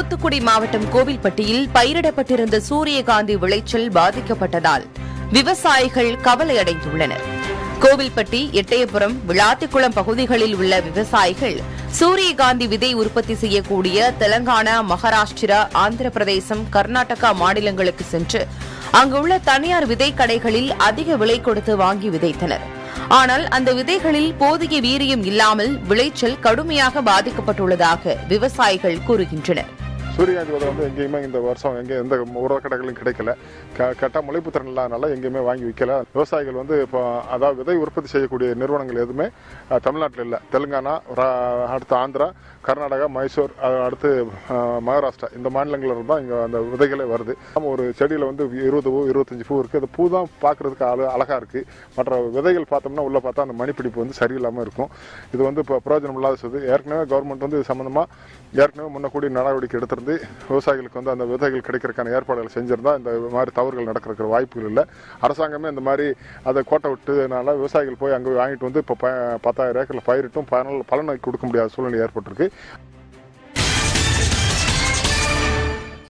தூத்துக்குடி மாவட்டம் கோவில்பட்டியில் பயிரிடப்பட்டிருந்த சூரியகாந்தி விளைச்சல் பாதிக்கப்பட்டதால் விவசாயிகள் கவலையடைந்துள்ளனர் கோவில்பட்டி எட்டயபுரம் விளாத்திக்குளம் பகுதிகளில் உள்ள விவசாயிகள் சூரியகாந்தி விதை உற்பத்தி செய்யக்கூடிய தெலங்கானா மகாராஷ்டிரா ஆந்திர பிரதேசம் கர்நாடகா மாநிலங்களுக்கு சென்று அங்குள்ள தனியார் விதை கடைகளில் அதிக விலை கொடுத்து வாங்கி விதைத்தனர் ஆனால் அந்த விதைகளில் போதிய வீரியம் இல்லாமல் விளைச்சல் கடுமையாக பாதிக்கப்பட்டுள்ளதாக விவசாயிகள் கூறுகின்றனர் சூரியகாந்தி விதை வந்து எங்கேயுமே இந்த வருஷம் எங்கே எந்த உர கடைகளும் கிடைக்கல க கரெக்டாக முளைப்பு திறன் இல்லாதனால எங்கேயுமே வாங்கி விற்கல விவசாயிகள் வந்து இப்போ அதாவது விதை உற்பத்தி செய்யக்கூடிய நிறுவனங்கள் எதுவுமே அஹ், தமிழ்நாட்டில் இல்லை தெலுங்கானா ரா- அடுத்து ஆந்திரா கர்நாடகா மைசூர் அஹ், அடுத்து அஹ், மகாராஷ்டிரா இந்த மாநிலங்களில் தான் இங்கே அந்த விதைகளே வருது நம்ம ஒரு செடியில் வந்து இருபது பூ இருபத்தஞ்சி பூ இருக்குது அந்த பூ தான் பார்க்குறதுக்கு அழ அழகாக இருக்குது மற்ற விதைகள் பார்த்தோம்னா உள்ளே பார்த்தா அந்த மணிப்பிடிப்பு வந்து சரியில்லாமல் இருக்கும் இது வந்து இப்போ பிரயோஜனம் இல்லாத சொல்லுது ஏற்கனவே கவர்மெண்ட் வந்து இது சம்மந்தமாக ஏற்கனவே முன்னக்கூடி நடவடிக்கை எடுத்திருந்து விவசாயிகளுக்கு வந்து அந்த விதைகள் கிடைக்கிறதுக்கான ஏற்பாடுகள் செஞ்சிருந்தா இந்த மாதிரி தவறுகள் நடக்கிறதுக்கு வாய்ப்புகள் இல்லை அரசாங்கமே இந்த மாதிரி அதை கோட்டை விட்டதுனால விவசாயிகள் போய் அங்கே வாங்கிட்டு வந்து இப்போ ப பத்தாயிரம் ஏக்கரில் பயிரிட்டும் பலன் பலனை கொடுக்க முடியாத சூழ்நிலை ஏற்பட்டிருக்கு